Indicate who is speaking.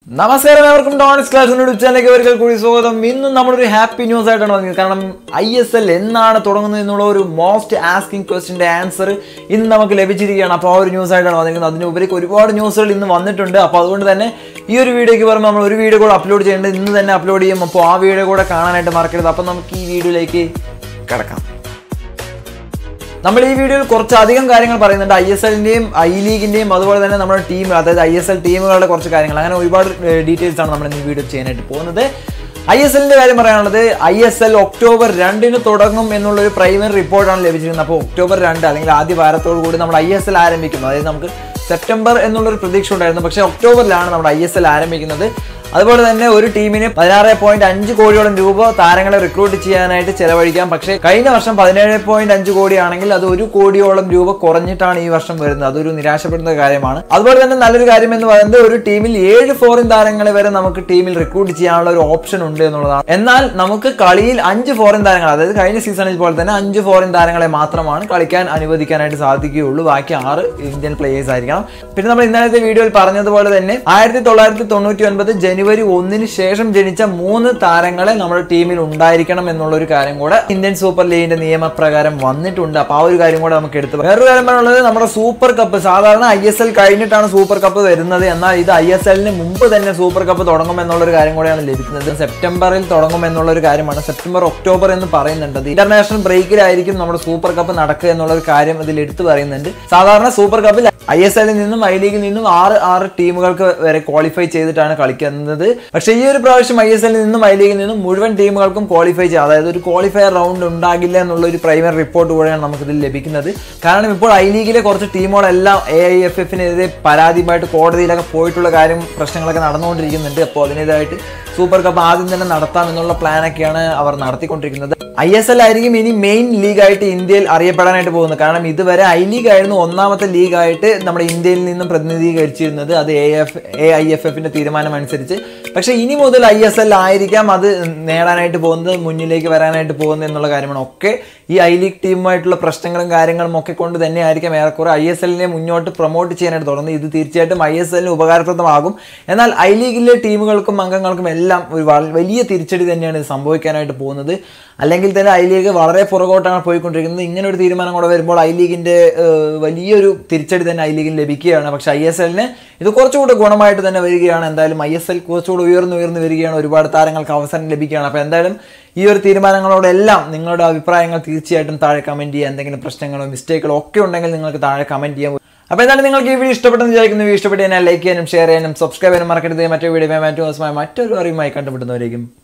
Speaker 1: നമസ്കാരം എവർക്കും ഡോൺസ് ക്ലാസ്സിനോട് ഉച്ചയിലേക്ക് ഒരിക്കൽ കൂടി സ്വാഗതം ഇന്നും നമ്മളൊരു ഹാപ്പി ന്യൂസ് ആയിട്ടാണ് വന്നത് കാരണം ഐ എസ് എൽ എന്നാണ് തുടങ്ങുന്നത് എന്നുള്ള ഒരു മോസ്റ്റ് ആസ്കിംഗ് ക്വസ്റ്റിന്റെ ആൻസർ ഇന്ന് നമുക്ക് ലഭിച്ചിരിക്കുകയാണ് അപ്പോൾ ആ ഒരു ന്യൂസ് ആയിട്ടാണ് വന്നിരിക്കുന്നത് അതിനുപരി ഒരുപാട് ന്യൂസുകൾ ഇന്ന് വന്നിട്ടുണ്ട് അപ്പോൾ അതുകൊണ്ട് തന്നെ ഈ ഒരു വീഡിയോയ്ക്ക് പറയുമ്പോൾ നമ്മൾ ഒരു വീഡിയോ കൂടെ അപ്ലോഡ് ചെയ്യേണ്ടത് ഇന്ന് തന്നെ അപ്ലോഡ് ചെയ്യും അപ്പോൾ ആ വീഡിയോ കൂടെ കാണാനായിട്ട് മറക്കരുത് അപ്പോൾ നമുക്ക് ഈ വീഡിയോയിലേക്ക് കിടക്കാം നമ്മൾ ഈ വീഡിയോയിൽ കുറച്ചധികം കാര്യങ്ങൾ പറയുന്നുണ്ട് ഐ എസ് എല്ലിന്റെയും ഐ ലീഗിന്റെയും അതുപോലെ തന്നെ നമ്മുടെ ടീം അതായത് ഐ എസ് എൽ ടീമുകളുടെ കുറച്ച് കാര്യങ്ങൾ അങ്ങനെ ഒരുപാട് ഡീറ്റെയിൽസ് ആണ് നമ്മൾ ഇന്ന് വീഡിയോ ചെയ്യാനായിട്ട് പോകുന്നത് ഐ എസ് എല്ലിന്റെ കാര്യം പറയാനുള്ളത് ഐ എസ് എൽ ഒക്ടോബർ രണ്ടിന് തുടങ്ങും എന്നുള്ള ഒരു പ്രൈമറി റിപ്പോർട്ടാണ് ലഭിച്ചിരുന്നത് അപ്പോൾ ഒക്ടോബർ രണ്ട് അല്ലെങ്കിൽ ആദ്യ വാരത്തോടു കൂടി നമ്മൾ ഐ എസ് എൽ ആരംഭിക്കും അതായത് നമുക്ക് സെപ്റ്റംബർ എന്നുള്ളൊരു പ്രതീക്ഷ ഉണ്ടായിരുന്നു പക്ഷേ ഒക്ടോബറിലാണ് നമ്മുടെ ഐ എസ് എൽ ആരംഭിക്കുന്നത് അതുപോലെ തന്നെ ഒരു ടീമിന് പതിനാറ് പോയിന്റ് അഞ്ച് കോടിയോളം രൂപ താരങ്ങളെ റിക്രൂട്ട് ചെയ്യാനായിട്ട് ചെലവഴിക്കാം പക്ഷേ കഴിഞ്ഞ വർഷം പതിനേഴ് പോയിന്റ് അഞ്ച് കോടിയാണെങ്കിൽ അത് ഒരു കോടിയോളം രൂപ കുറഞ്ഞിട്ടാണ് ഈ വർഷം വരുന്നത് അതൊരു നിരാശപ്പെടുന്ന കാര്യമാണ് അതുപോലെ തന്നെ നല്ലൊരു കാര്യം എന്ന് പറയുന്നത് ഒരു ടീമിൽ ഏഴ് ഫോറിൻ താരങ്ങളെ വരെ നമുക്ക് ടീമിൽ റിക്രൂട്ട് ചെയ്യാനുള്ള ഒരു ഓപ്ഷൻ ഉണ്ട് എന്നുള്ളതാണ് എന്നാൽ നമുക്ക് കളിയിൽ അഞ്ച് ഫോറിൻ താരങ്ങൾ അതായത് കഴിഞ്ഞ സീസണിൽ പോലെ തന്നെ അഞ്ച് ഫോറിൻ താരങ്ങളെ മാത്രമാണ് കളിക്കാൻ അനുവദിക്കാനായിട്ട് സാധിക്കുകയുള്ളൂ ബാക്കി ആറ് ഇന്ത്യൻ പ്ലേയേഴ്സ് ആയിരിക്കണം പിന്നെ നമ്മൾ ഇന്നലത്തെ വീഡിയോയിൽ പറഞ്ഞതുപോലെ തന്നെ ആയിരത്തി തൊള്ളായിരത്തി തൊണ്ണൂറ്റി ഒൻപത് ജനുവരി ഒന്നിന് ശേഷം ജനിച്ച മൂന്ന് താരങ്ങളെ നമ്മുടെ ടീമിൽ ഉണ്ടായിരിക്കണം എന്നുള്ള ഒരു കാര്യം കൂടെ ഇന്ത്യൻ സൂപ്പർ ലീഗിന്റെ നിയമപ്രകാരം വന്നിട്ടുണ്ട് അപ്പൊ ആ ഒരു കാര്യം കൂടെ നമുക്ക് എടുത്ത് വേറൊരു കാര്യം പറയാനുള്ളത് നമ്മുടെ സൂപ്പർ കപ്പ് സാധാരണ ഐ എസ് എൽ കഴിഞ്ഞിട്ടാണ് സൂപ്പർ കപ്പ് വരുന്നത് എന്നാൽ ഇത് ഐ എസ് എല്ലിന് മുമ്പ് തന്നെ സൂപ്പർ കപ്പ് തുടങ്ങും എന്നുള്ള ഒരു കാര്യം കൂടെയാണ് ലഭിക്കുന്നത് സെപ്റ്റംബറിൽ തുടങ്ങും എന്നുള്ള ഒരു കാര്യമാണ് സെപ്റ്റംബർ ഒക്ടോബർ എന്ന് പറയുന്നുണ്ട് ഇന്റർനാഷണൽ ബ്രേക്കിലായിരിക്കും നമ്മുടെ സൂപ്പർ കപ്പ് നടക്കുക എന്നുള്ള ഒരു കാര്യം ഇതിൽ എടുത്തു പറയുന്നുണ്ട് സാധാരണ സൂപ്പർ കപ്പിൽ ഐ എസ് എല്ലിൽ നിന്നും ഐ ലീഗിൽ നിന്നും ആറ് ആറ് ടീമുകൾക്ക് വരെ ക്വാളിഫൈ ചെയ്തിട്ടാണ് കളിക്കുന്നത് പക്ഷേ ഈ ഒരു പ്രാവശ്യം ഐ എസ് എല്ലിൽ നിന്നും ഐ ലീഗിൽ നിന്നും മുഴുവൻ ടീമുകൾക്കും ക്വാളിഫൈ ചെയ്യാം അതായത് ഒരു ക്വാളിഫയർ റൗണ്ട് ഉണ്ടാകില്ല എന്നുള്ള ഒരു പ്രൈമറി റിപ്പോർട്ട് കൂടെയാണ് നമുക്കിതിൽ ലഭിക്കുന്നത് കാരണം ഇപ്പോൾ ഐ ലീഗിലെ കുറച്ച് ടീമുകളെല്ലാം എ ഐ എഫ് എഫിനെതിരെ പരാതിയുമായിട്ട് കോടതിയിലൊക്കെ പോയിട്ടുള്ള കാര്യം പ്രശ്നങ്ങളൊക്കെ നടന്നുകൊണ്ടിരിക്കുന്നുണ്ട് അപ്പോൾ അതിനെതിരായിട്ട് സൂപ്പർ കപ്പ് ആദ്യം തന്നെ നടത്താം എന്നുള്ള പ്ലാനൊക്കെയാണ് അവർ നടത്തിക്കൊണ്ടിരിക്കുന്നത് ഐ എസ് എൽ ആയിരിക്കും ഇനി മെയിൻ ലീഗായിട്ട് ഇന്ത്യയിൽ അറിയപ്പെടാനായിട്ട് പോകുന്നത് കാരണം ഇതുവരെ ഐ ലീഗ് ആയിരുന്നു ഒന്നാമത്തെ ലീഗായിട്ട് നമ്മുടെ ഇന്ത്യയിൽ നിന്നും പ്രതിനിധീകരിച്ചിരുന്നത് അത് A F A I F എഫിന്റെ തീരുമാനം അനുസരിച്ച് പക്ഷേ ഇനി മുതൽ ഐ എസ് എൽ ആയിരിക്കാം അത് നേടാനായിട്ട് പോകുന്നത് മുന്നിലേക്ക് വരാനായിട്ട് പോകുന്നത് എന്നുള്ള കാര്യമാണ് ഒക്കെ ഈ ഐ ലീഗ് ടീമുമായിട്ടുള്ള പ്രശ്നങ്ങളും കാര്യങ്ങളും ഒക്കെ കൊണ്ട് തന്നെ ആയിരിക്കാം ഏറെക്കുറെ ഐ എസ് എല്ലിനെ മുന്നോട്ട് പ്രൊമോട്ട് ചെയ്യാനായിട്ട് തുടങ്ങുന്നത് ഇത് തീർച്ചയായിട്ടും ഐ എസ് എല്ലിന് ഉപകാരപ്രദമാകും എന്നാൽ ഐ ലീഗിലെ ടീമുകൾക്കും അംഗങ്ങൾക്കും എല്ലാം ഒരു വ- വലിയ തിരിച്ചടി തന്നെയാണ് ഇത് സംഭവിക്കാനായിട്ട് പോകുന്നത് അല്ലെങ്കിൽ തന്നെ ഐ ലീഗ് വളരെ പുറകോട്ടാണ് പോയിക്കൊണ്ടിരിക്കുന്നത് ഇങ്ങനെ ഒരു തീരുമാനം കൂടെ വരുമ്പോൾ ഐ ലീഗിന്റെ ഏഹ്, വലിയൊരു തിരിച്ചടി തന്നെ ഐ ലീഗിന് ലഭിക്കുകയാണ് പക്ഷേ ഐ എസ് എല്ലിന് ഇത് കുറച്ചുകൂടെ ഗുണമായിട്ട് തന്നെ വരികയാണ് എന്തായാലും ഐ എസ് എൽ കുറച്ചുകൂടെ ഉയർന്നു ഉയർന്നു വരികയാണ് ഒരുപാട് താരങ്ങൾക്ക് അവസരം ലഭിക്കുകയാണ് അപ്പോൾ എന്തായാലും ഈ ഒരു തീരുമാനങ്ങളോടെല്ലാം നിങ്ങളുടെ അഭിപ്രായങ്ങൾ തീർച്ചയായിട്ടും താഴെ കമന്റ് ചെയ്യുക എന്തെങ്കിലും പ്രശ്നങ്ങളോ മിസ്റ്റേക്കുകളോ ഒക്കെ ഉണ്ടെങ്കിൽ നിങ്ങൾക്ക് താഴെ കമന്റ് ചെയ്യാം അപ്പോൾ എന്താണ് നിങ്ങൾക്ക് ഈ വീഡിയോ ഇഷ്ടപ്പെട്ടെന്ന് വിചാരിക്കുന്നു വീഡിയോ ഇഷ്ടപ്പെട്ട് കഴിഞ്ഞാൽ ലൈക്ക് ചെയ്യാനും ഷെയർ ചെയ്യാനും സബ്സ്ക്രൈബ് ചെയ്യാനും മറക്കരുത് മറ്റൊരു വീഡിയോ മറ്റു ദിവസമായി മറ്റൊരു അറിവുമായി കണ്ടുപിടുന്നവരേക്കും